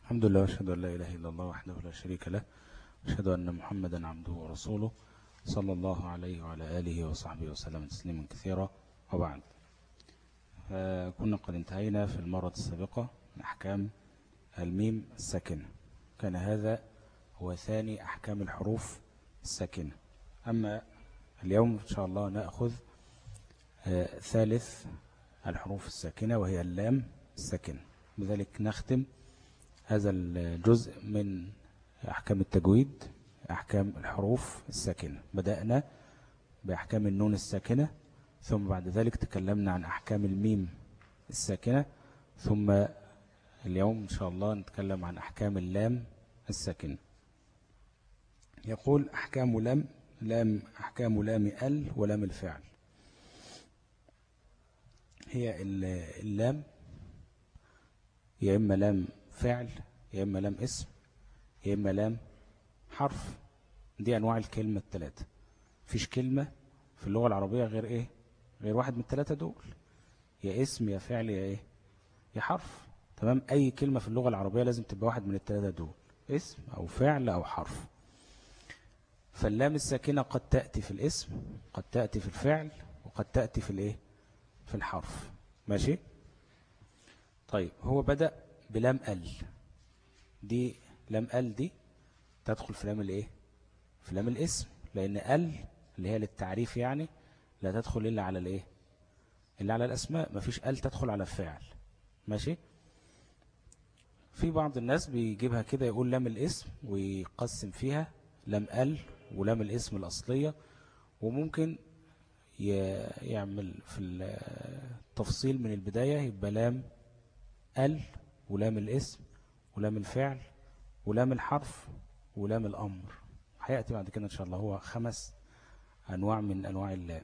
الحمد لله واشهد أن لا إله إلا الله وحده لا شريك له أشهد أن محمدا عبده ورسوله صلى الله عليه وعلى آله وصحبه وسلم تسليما كثيرا وبعد كنا قد انتهينا في المرة السابقة من أحكام الميم الساكنة كان هذا هو ثاني أحكام الحروف الساكنة أما اليوم إن شاء الله نأخذ آه، ثالث الحروف الساكنة وهي اللام الساكنة بذلك نختم هذا الجزء من أحكام التجويد أحكام الحروف الساكنة بدأنا بأحكام النون الساكنة ثم بعد ذلك تكلمنا عن أحكام الميم الساكنة ثم اليوم إن شاء الله نتكلم عن أحكام اللام الساكنة يقول أحكام لام لام أحكام لام ال ولام الفعل هي اللام يا إما لام فعل يا إما لام اسم يا إما لام حرف دي أنواع الكلمة الثلاثة فيش كلمة في اللغة العربية غير إيه غير واحد من الثلاثة دول يا اسم يا فعل يا إيه يا حرف تمام أي كلمة في اللغة العربية لازم تبقى واحد من الثلاثة دول اسم أو فعل أو حرف فاللام الساكنة قد تأتي في الاسم قد تأتي في الفعل وقد تأتي في الإيه في الحرف ماشي طيب هو بدأ بلام ال دي لام ال دي تدخل في لام الايه في لام الاسم لان ال اللي هي للتعريف يعني لا تدخل الا على الايه الا على الاسماء مفيش ال تدخل على الفعل ماشي في بعض الناس بيجيبها كده يقول لام الاسم ويقسم فيها لام ال ولام الاسم الأصلية وممكن يعمل في التفصيل من البداية يبقى لام ال ولام الاسم ولام الفعل ولام الحرف ولام الأمر هيأتي بعد كده إن شاء الله هو خمس أنواع من أنواع اللام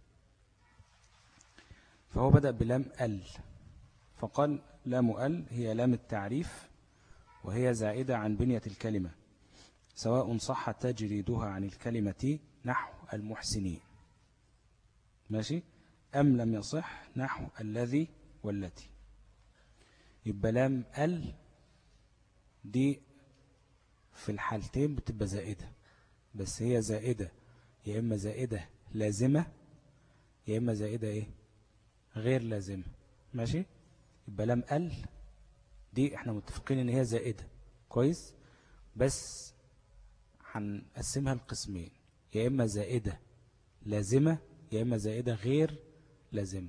فهو بدأ بلام ال فقال لام ال هي لام التعريف وهي زائدة عن بنية الكلمة سواء صح تجريدها عن الكلمة نحو المحسنين ماشي أم لم يصح نحو الذي والتي يبقى لام ال دي في الحالتين بتبقى زائدة بس هي زائدة يا إما زائدة لازمة يا إما زائدة إيه غير لازمة ماشي يبقى لام ال دي احنا متفقين ان هي زائدة كويس بس هنقسمها لقسمين يا إما زائدة لازمة يا إما زائدة غير لازمة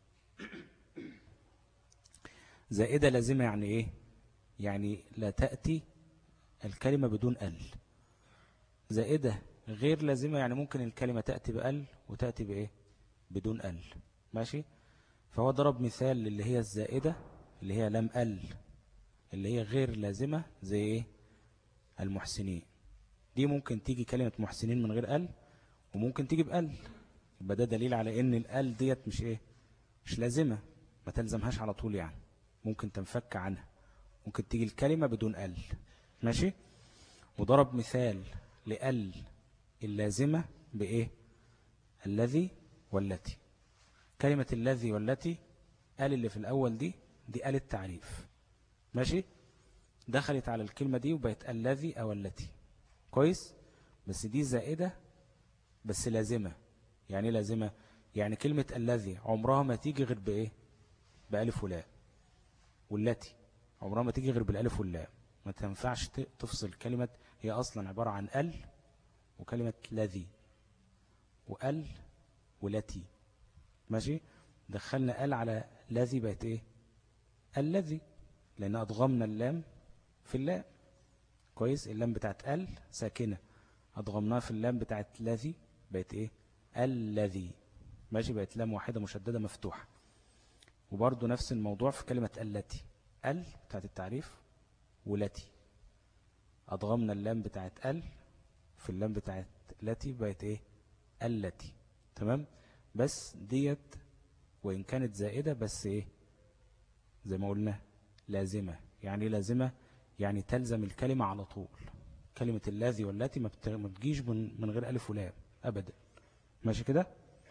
زائدة لازمة يعني إيه يعني لا تأتي الكلمة بدون ال زائدة غير لازمة يعني ممكن الكلمة تأتي بأل وتأتي بإيه بدون ال ماشي فهو ضرب مثال اللي هي الزائدة اللي هي لم ال اللي هي غير لازمة زي إيه المحسنين دي ممكن تيجي كلمة محسنين من غير ال وممكن تيجي بال يبقى ده دليل على ان الال ديت مش ايه مش لازمة ما تلزمهاش على طول يعني ممكن تنفك عنها ممكن تيجي الكلمة بدون ال ماشي وضرب مثال لال اللازمة بايه الذي والتي كلمة الذي والتي ال اللي في الاول دي دي ال التعريف ماشي دخلت على الكلمة دي وبقت الذي او التي كويس بس دي زائدة بس لازمة يعني ايه لازمة يعني كلمة الذي عمرها ما تيجي غير بإيه بألف ولاء والتي عمرها ما تيجي غير بالألف واللام ما تنفعش تفصل كلمة هي أصلا عبارة عن ال وكلمة الذي وال ولتي ماشي دخلنا ال على الذي بقت ايه الذي لأن أضغمنا اللام في اللام كويس اللام بتاعت ال ساكنة أضغمناها في اللام بتاعت الذي بقت إيه الذي ماشي بقت لام واحدة مشددة مفتوحة وبرضو نفس الموضوع في كلمة التي ال بتاعت التعريف ولتي أضغمنا اللام بتاعت ال في اللام بتاعت التي بقت إيه التي تمام بس ديت وإن كانت زائدة بس إيه زي ما قلنا لازمة يعني لازمة يعني تلزم الكلمة على طول كلمة الذي والتي ما بتجيش من غير ألف ولام أبدا ماشي كده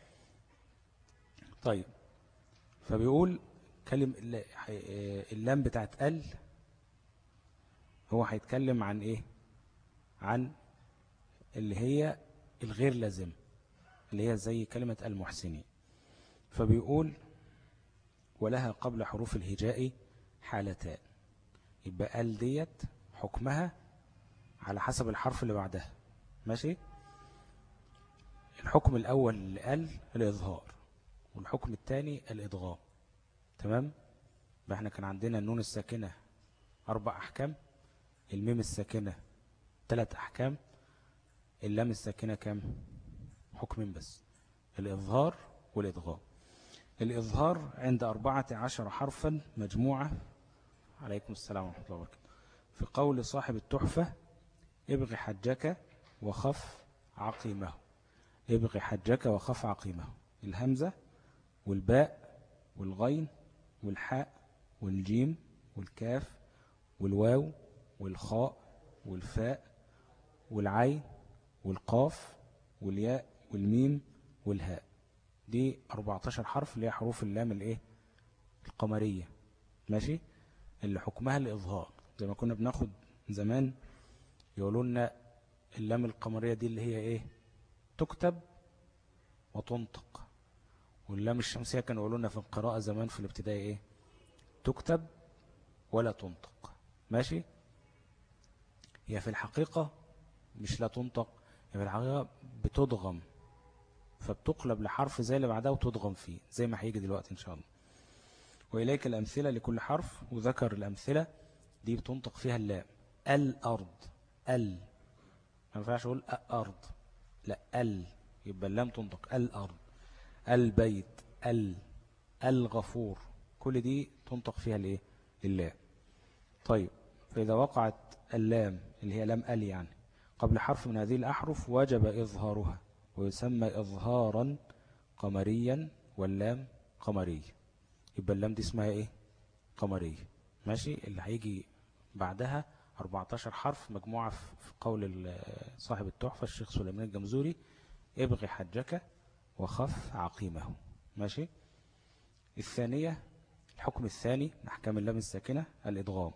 طيب فبيقول كلم اللام بتاعت ال هو هيتكلم عن ايه عن اللي هي الغير لازم اللي هي زي كلمة المحسنين فبيقول ولها قبل حروف الهجاء حالتان يبقى ال ديت حكمها على حسب الحرف اللي بعدها ماشي الحكم الأول اللي ال الإظهار والحكم الثاني الإضغام تمام احنا كان عندنا النون الساكنة أربع أحكام الميم الساكنة ثلاث أحكام اللام الساكنة كام حكمين بس الإظهار والإضغام الإظهار عند أربعة عشر حرفا مجموعة عليكم السلام ورحمة الله وبركاته في قول صاحب التحفة ابغي حجك وخف عقيمه ابغي حجك وخف عقيمه الهمزة والباء والغين والحاء والجيم والكاف والواو والخاء والفاء والعين والقاف والياء والميم والهاء دي 14 حرف اللي هي حروف اللام الايه القمرية ماشي اللي حكمها الإظهار زي ما كنا بناخد زمان يقولوا لنا اللام القمرية دي اللي هي ايه تكتب وتنطق واللام الشمسية كانوا يقولوا لنا في القراءة زمان في الابتدائي ايه تكتب ولا تنطق ماشي هي في الحقيقة مش لا تنطق هي في الحقيقة بتضغم فبتقلب لحرف زي اللي بعدها وتضغم فيه زي ما هيجي دلوقتي إن شاء الله وإليك الأمثلة لكل حرف وذكر الأمثلة دي بتنطق فيها اللام الأرض ال ما ينفعش أقول أرض لا ال يبقى اللام تنطق الأرض البيت ال الغفور كل دي تنطق فيها الايه اللام طيب فإذا وقعت اللام اللي هي لام ال يعني قبل حرف من هذه الأحرف وجب إظهارها ويسمى إظهارا قمريا واللام قمري يبقى اللام دي اسمها ايه قمرية ماشي اللي هيجي بعدها 14 حرف مجموعة في قول صاحب التحفة الشيخ سليمان الجمزوري ابغي حجك وخف عقيمه ماشي الثانية الحكم الثاني أحكام اللام الساكنة الإدغام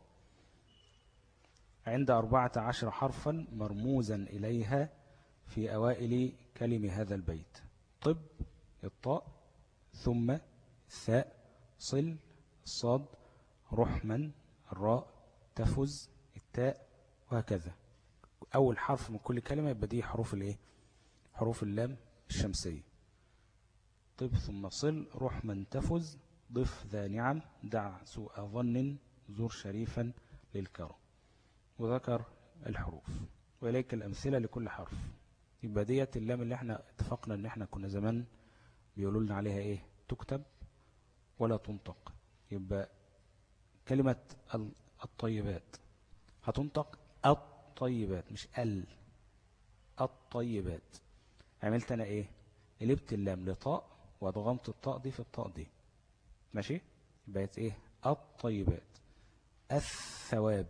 عند أربعة عشر حرفا مرموزا إليها في أوائل كلم هذا البيت طب الطاء ثم الثاء صل الصاد رحما الراء تفز التاء وهكذا أول حرف من كل كلمة يبقى دي حروف الايه حروف اللام الشمسية طب ثم صل رحما تفز ضف ذا نعم دع سوء ظن زور شريفا للكرم وذكر الحروف وإليك الأمثلة لكل حرف يبقى ديت اللام اللي احنا اتفقنا ان احنا كنا زمان بيقولوا لنا عليها ايه تكتب ولا تنطق يبقى كلمة الطيبات هتنطق الطيبات مش ال الطيبات عملت انا ايه قلبت اللام لطاء وادغمت الطاء دي في الطاء دي ماشي بقت ايه الطيبات الثواب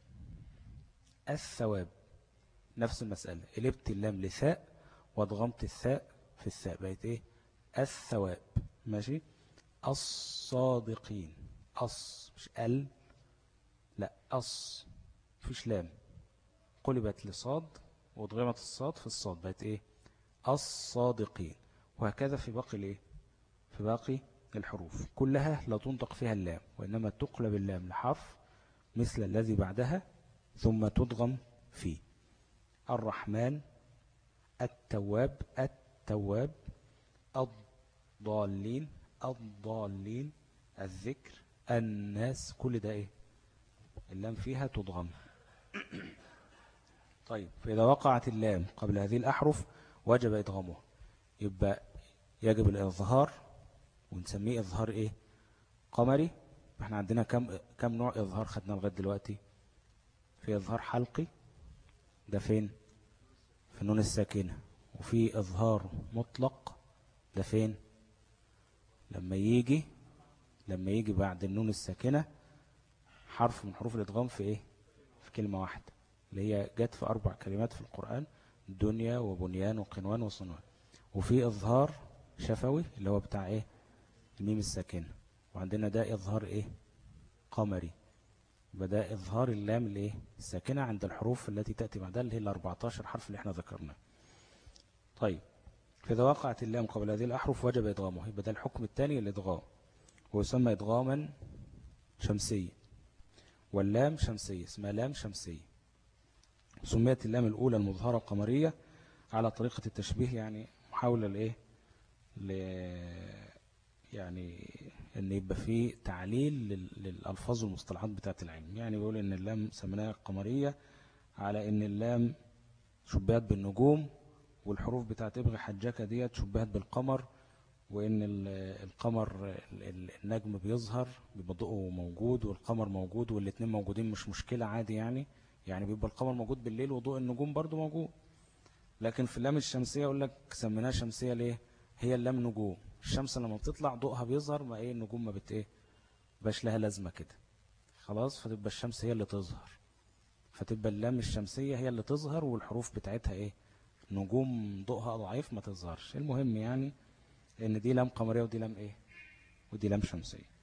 الثواب نفس المسألة قلبت اللام لثاء وادغمت الثاء في الثاء بقت ايه الثواب ماشي الصادقين أص مش ال لا أص فيش لام قلبت لصاد وادغمت الصاد في الصاد بقت ايه الصادقين وهكذا في باقي الايه في باقي الحروف كلها لا تنطق فيها اللام وإنما تقلب اللام لحرف مثل الذي بعدها ثم تضغم فيه الرحمن التواب التواب الضالين الضالين الذكر الناس كل ده ايه اللام فيها تضغم طيب فإذا وقعت اللام قبل هذه الأحرف وجب إدغامها يبقى يجب الإظهار ونسميه إظهار إيه قمري احنا عندنا كم كم نوع إظهار خدنا لغاية دلوقتي في إظهار حلقي ده فين في النون الساكنة وفي إظهار مطلق ده فين لما يجي لما يجي بعد النون الساكنة حرف من حروف الإدغام في إيه في كلمة واحدة اللي هي جت في أربع كلمات في القرآن دنيا وبنيان وقنوان وصنوان وفي إظهار شفوي اللي هو بتاع إيه الميم الساكنة وعندنا ده إظهار إيه قمري بدأ إظهار اللام الايه الساكنة عند الحروف التي تأتي بعدها اللي هي ال 14 حرف اللي احنا ذكرناه طيب فإذا وقعت اللام قبل هذه الأحرف وجب إدغامه يبقى ده الحكم الثاني الإدغام ويسمى إدغاما شمسيا واللام شمسية اسمها لام شمسية سميت اللام الأولى المظهرة قمرية على طريقة التشبيه يعني محاولة لإيه ل يعني ان يبقى فيه تعليل للألفاظ والمصطلحات بتاعت العلم يعني بيقول ان اللام سميناها قمرية على ان اللام شبهت بالنجوم والحروف بتاعت ابغي حجاكة ديت شبهت بالقمر وان القمر النجم بيظهر بيبقى ضوءه موجود والقمر موجود والاثنين موجودين مش مشكلة عادي يعني يعني بيبقى القمر موجود بالليل وضوء النجوم برضو موجود لكن في اللام الشمسية اقول لك سميناها شمسية ليه هي اللام نجوم الشمس لما بتطلع ضوءها بيظهر ما ايه النجوم ما بت ايه باش لها لازمة كده خلاص فتبقى الشمس هي اللي تظهر فتبقى اللام الشمسية هي اللي تظهر والحروف بتاعتها ايه نجوم ضوءها ضعيف ما تظهرش المهم يعني ان دي لام قمرية ودي لام ايه ودي لام شمسية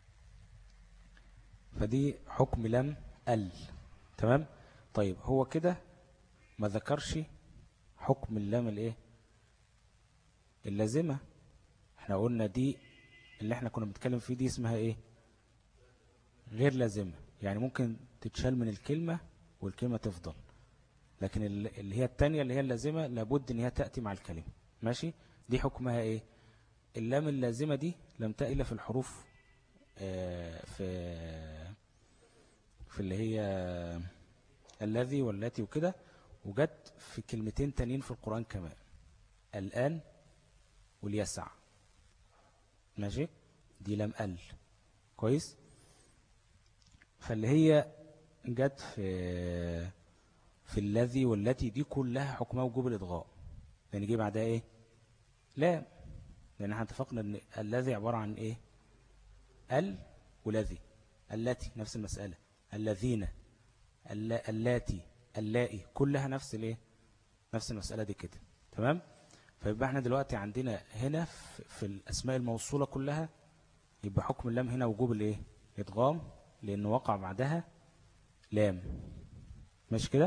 فدي حكم لام ال تمام طيب هو كده ما ذكرش حكم اللام الايه اللازمة احنا قلنا دي اللي احنا كنا بنتكلم فيه دي اسمها ايه غير لازمة يعني ممكن تتشال من الكلمة والكلمة تفضل لكن اللي هي التانية اللي هي اللازمة لابد ان هي تأتي مع الكلمة ماشي دي حكمها ايه اللام اللازمة دي لم تأتي في الحروف اه في في اللي هي الذي والتي وكده وجت في كلمتين تانيين في القرآن كمان الآن واليسع ماشي دي لم ال كويس فاللي هي جت في في الذي والتي دي كلها حكمها وجوب الإضغاء لأن يجي بعدها إيه لا لأن احنا اتفقنا أن الذي عبارة عن إيه ال والذي التي نفس المسألة الذين اللاتي اللائي كلها نفس الايه نفس المسألة دي كده تمام فيبقى احنا دلوقتي عندنا هنا في الأسماء الموصولة كلها يبقى حكم اللام هنا وجوب الايه ادغام لأنه وقع بعدها لام ماشي كده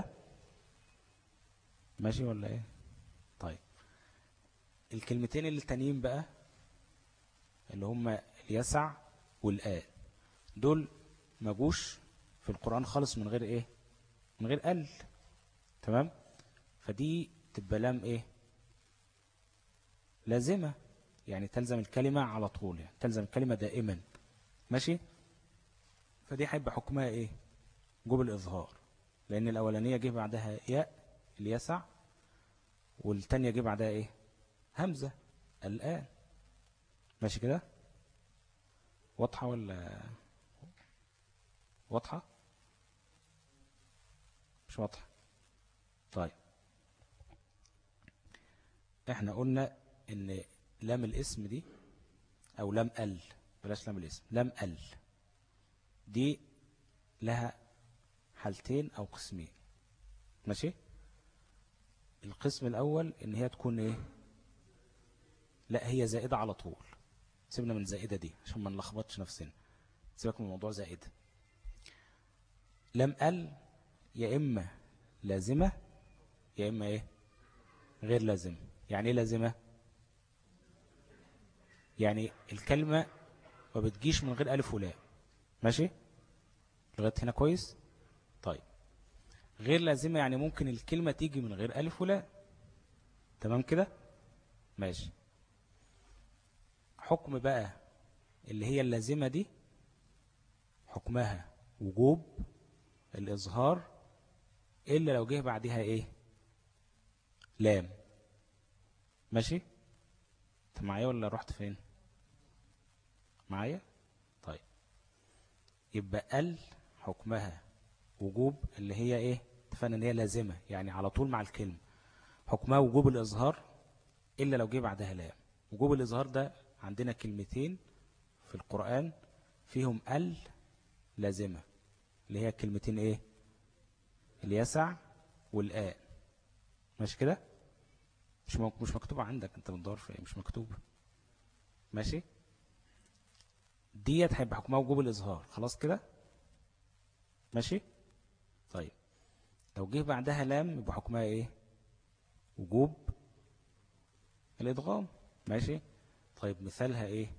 ماشي ولا ايه طيب الكلمتين اللي التانيين بقى اللي هم اليسع والآ دول ما جوش في القرآن خالص من غير ايه من غير ال تمام فدي تبقى لام ايه لازمة يعني تلزم الكلمة على طول يعني تلزم الكلمة دائما ماشي فدي هيبقى حكمها ايه جوب الإظهار لأن الأولانية جه بعدها ياء اليسع والتانية جه بعدها ايه همزة الآن ماشي كده واضحة ولا واضحة مش واضحة طيب احنا قلنا ان لام الاسم دي او لام ال بلاش لام الاسم لام ال دي لها حالتين او قسمين ماشي القسم الاول ان هي تكون ايه لا هي زائدة على طول سيبنا من زائدة دي عشان ما نلخبطش نفسنا سيبك من موضوع زائدة لم ال يا إما لازمة يا إما إيه غير لازمة يعني إيه لازمة يعني الكلمة ما بتجيش من غير ألف ولا ماشي لغاية هنا كويس طيب غير لازمة يعني ممكن الكلمة تيجي من غير ألف ولا تمام كده ماشي حكم بقى اللي هي اللازمة دي حكمها وجوب الإظهار إلا لو جه بعدها إيه لام ماشي انت معايا ولا رحت فين معايا طيب يبقى ال حكمها وجوب اللي هي ايه اتفقنا ان هي لازمة يعني على طول مع الكلمة حكمها وجوب الإظهار إلا لو جه بعدها لام وجوب الإظهار ده عندنا كلمتين في القرآن فيهم ال لازمة اللي هي كلمتين ايه اليسع والآن ماشي كده مش مش مكتوبة عندك انت بتدور في ايه مش مكتوبة ماشي ديت هيبقى حكمها وجوب الإظهار خلاص كده ماشي طيب لو جه بعدها لام يبقى حكمها ايه وجوب الادغام ماشي طيب مثالها ايه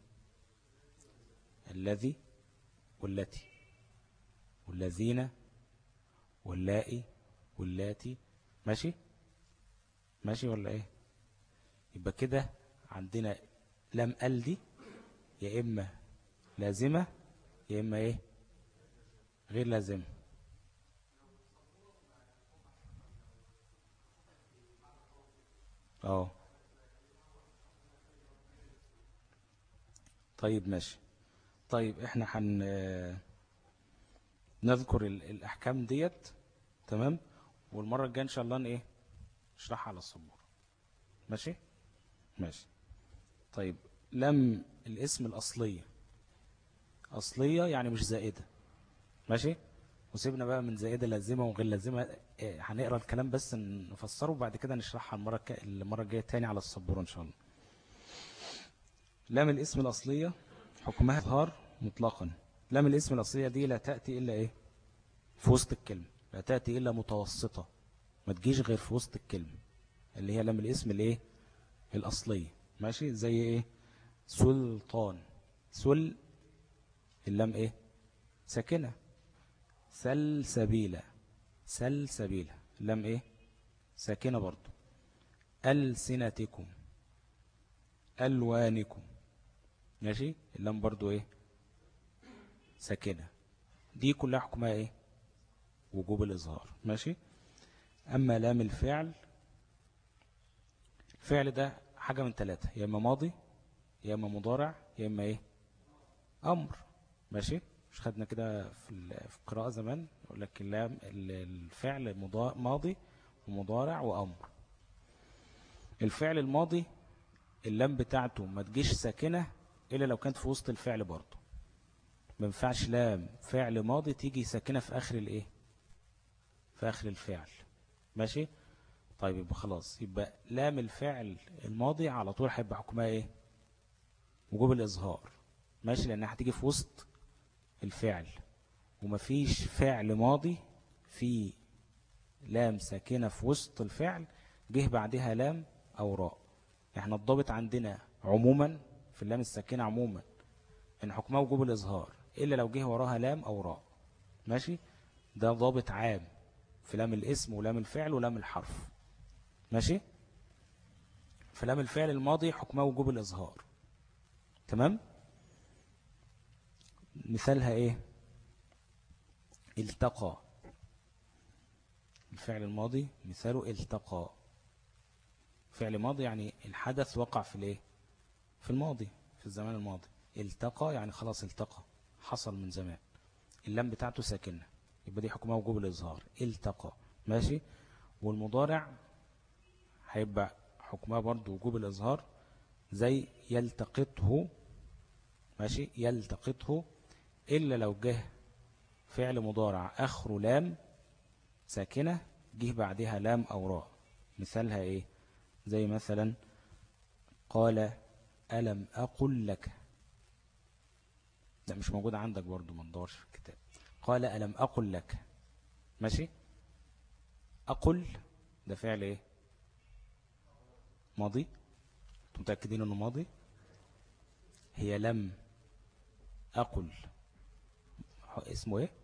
الذي والتي والذين واللائي واللاتي ماشي ماشي ولا ايه يبقى كده عندنا لم ال دي يا اما لازمة يا اما ايه غير لازمة اه طيب ماشي طيب احنا حن نذكر الاحكام ديت تمام والمرة الجاية ان شاء الله ايه نشرحها على الصبور ماشي ماشي طيب لم الاسم الأصلية أصلية يعني مش زائدة ماشي وسيبنا بقى من زائدة لازمة وغير لازمة إيه، هنقرأ الكلام بس نفسره وبعد كده نشرحها المرة المرة الجاية تاني على الصبور إن شاء الله لام الاسم الأصلية حكمها إظهار مطلقا لام الاسم الأصلية دي لا تأتي إلا إيه في وسط الكلمة لا تأتي إلا متوسطة ما تجيش غير في وسط الكلمة اللي هي لام الاسم الإيه الأصلية ماشي زي إيه سلطان سل اللام إيه ساكنة سلسبيلة سلسبيلة اللام إيه ساكنة برضو ألسنتكم ألوانكم ماشي اللام برضو إيه ساكنة دي كلها حكمها إيه وجوب الإظهار ماشي أما لام الفعل الفعل ده حاجة من ثلاثة يا إما ماضي يا إما مضارع يا إما إيه أمر ماشي مش خدنا كده في القراءة زمان يقول لك اللام الفعل ماضي ومضارع وأمر الفعل الماضي اللام بتاعته ما تجيش ساكنة إلا لو كانت في وسط الفعل برضه ما ينفعش لام فعل ماضي تيجي ساكنة في آخر الإيه في آخر الفعل ماشي طيب يبقى خلاص يبقى لام الفعل الماضي على طول هيبقى حكمها ايه وجوب الإظهار ماشي لأنها هتيجي في وسط الفعل ومفيش فعل ماضي في لام ساكنة في وسط الفعل جه بعدها لام أو راء احنا الضابط عندنا عموما في اللام الساكنة عموما ان حكمها وجوب الإظهار إلا لو جه وراها لام أو راء ماشي ده ضابط عام في لام الاسم ولام الفعل ولام الحرف ماشي في لام الفعل الماضي حكمه وجوب الإظهار تمام مثالها ايه التقى الفعل الماضي مثاله التقى فعل ماضي يعني الحدث وقع في الايه في الماضي في الزمان الماضي التقى يعني خلاص التقى حصل من زمان اللام بتاعته ساكنه يبقى دي حكمها وجوب الإظهار التقى ماشي والمضارع هيبقى حكمها برضو وجوب الإظهار زي يلتقطه ماشي يلتقطه إلا لو جه فعل مضارع آخره لام ساكنة جه بعدها لام أو راء مثالها إيه زي مثلا قال ألم أقل لك لا مش موجود عندك برضو ما ندورش في الكتاب قال ألم أقل لك ماشي أقل ده فعل إيه ماضي متأكدين أنه ماضي هي لم أقل اسمه إيه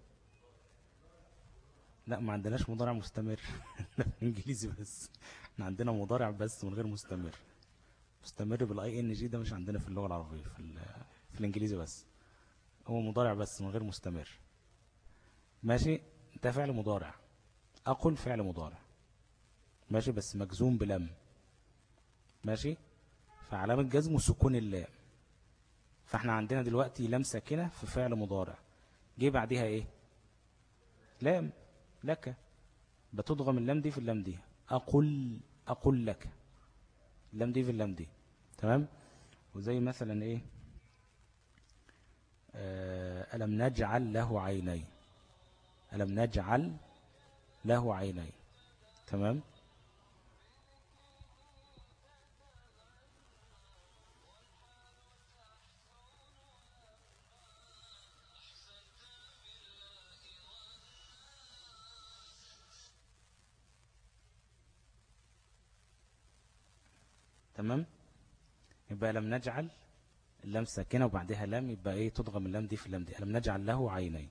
لا ما عندناش مضارع مستمر انجليزي بس احنا عندنا مضارع بس من غير مستمر مستمر بالاي ان جي ده مش عندنا في اللغة العربية في, في الانجليزي بس هو مضارع بس من غير مستمر ماشي ده فعل مضارع أقل فعل مضارع ماشي بس مجزوم بلم ماشي فعلامة جزمه سكون اللام فاحنا عندنا دلوقتي لام ساكنة في فعل مضارع جه بعدها ايه لام لك بتضغم اللام دي في اللام دي أقول أقول لك اللام دي في اللام دي تمام وزي مثلا ايه آه، ألم نجعل له عينين ألم نجعل له عينين تمام تمام يبقى لم نجعل اللام ساكنة وبعدها لام يبقى ايه تضغم اللام دي في اللام دي لم نجعل له عينين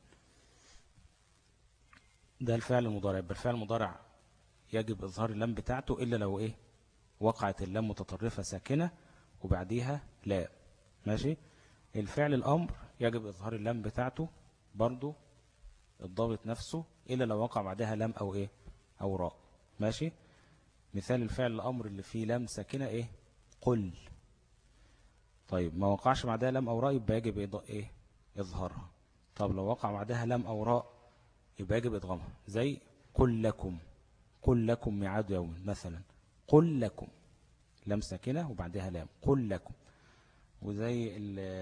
ده الفعل المضارع يبقى الفعل المضارع يجب إظهار اللام بتاعته إلا لو إيه وقعت اللام متطرفة ساكنة وبعديها لا ماشي الفعل الأمر يجب إظهار اللام بتاعته برضو الضابط نفسه إلا لو وقع بعدها لام أو إيه أو راء ماشي مثال الفعل الأمر اللي فيه لام ساكنة إيه قل طيب ما وقعش بعدها لام أو راء يبقى يجب إيه إظهارها طب لو وقع بعدها لام أو راء يبقى يجب إدغامها زي قل لكم قل لكم ميعاد يوم مثلا قل لكم لام ساكنة وبعدها لام قل لكم وزي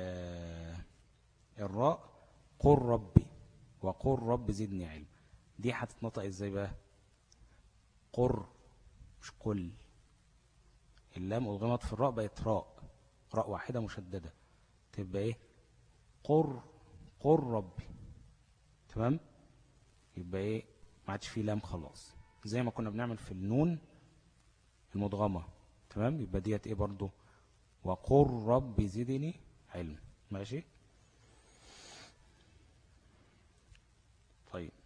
الراء قل ربي وقل رب زدني علم دي هتتنطق ازاي بقى قر مش قل اللام أضغمت في الراء بقت راء راء واحدة مشددة تبقى ايه قر قر ربي تمام يبقى ايه ما عادش فيه لام خلاص زي ما كنا بنعمل في النون المدغمة تمام يبقى ديت ايه برضو وقل رب زدني علم ماشي طيب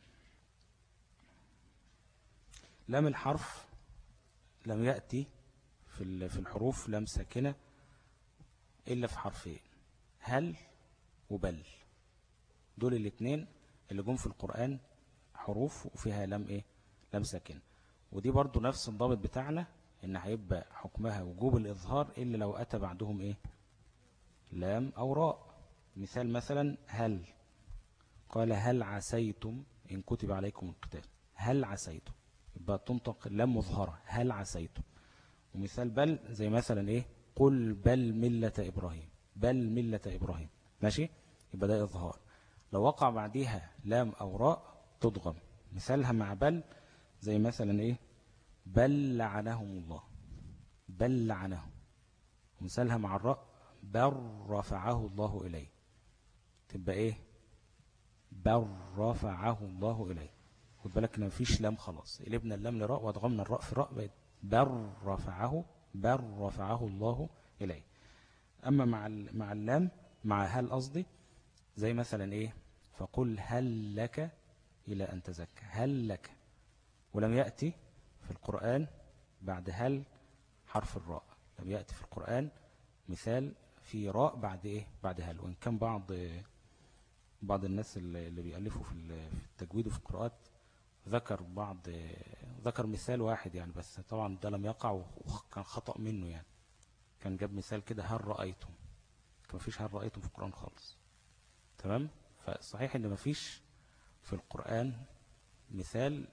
لام الحرف لم يأتي في في الحروف لام ساكنة إلا في حرفين هل وبل دول الاثنين اللي جم في القرآن حروف وفيها لام ايه لام ساكن ودي برضو نفس الضابط بتاعنا ان هيبقى حكمها وجوب الاظهار الا لو اتى بعدهم ايه لام او راء مثال مثلا هل قال هل عسيتم ان كتب عليكم القتال هل عسيتم يبقى تنطق لام مظهرة هل عسيتم ومثال بل زي مثلا ايه قل بل ملة ابراهيم بل ملة ابراهيم ماشي يبقى ده اظهار لو وقع بعديها لام او راء تضغم مثالها مع بل زي مثلا ايه بل لعنهم الله بل لعنهم مثالها مع الراء بل رفعه الله إليه تبقى ايه بل رفعه الله إليه خد بالك ان مفيش لام خلاص قلبنا اللام لراء وادغمنا الراء في راء بقت بل رفعه بل رفعه الله إليه أما مع مع اللام مع هل قصدي زي مثلا ايه فقل هل لك إلى أن تزكى هل لك ولم يأتي في القرآن بعد هل حرف الراء لم يأتي في القرآن مثال في راء بعد إيه بعد هل وإن كان بعض بعض الناس اللي بيألفوا في التجويد وفي القراءات ذكر بعض ذكر مثال واحد يعني بس طبعا ده لم يقع وكان خطأ منه يعني كان جاب مثال كده هل رأيتم كان مفيش هل رأيتم في القرآن خالص تمام فصحيح ان مفيش في القرآن مثال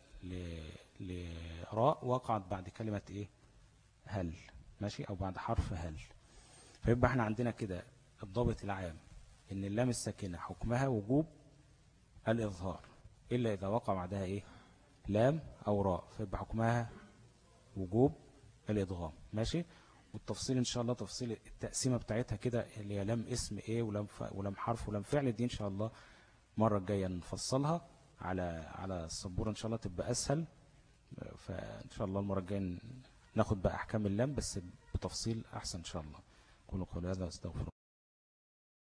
لراء وقعت بعد كلمة ايه هل ماشي او بعد حرف هل فيبقى احنا عندنا كده الضابط العام ان اللام الساكنة حكمها وجوب الإظهار إلا إذا وقع بعدها إيه لام أو راء فيبقى حكمها وجوب الإضغام ماشي والتفصيل إن شاء الله تفصيل التقسيمة بتاعتها كده اللي هي لام اسم إيه ولام, ولام حرف ولام فعل دي إن شاء الله المرة الجاية نفصلها على على السبورة إن شاء الله تبقى أسهل فإن شاء الله المرة الجاية ناخد بقى أحكام اللام بس بتفصيل أحسن إن شاء الله قولوا قولوا هذا أستغفر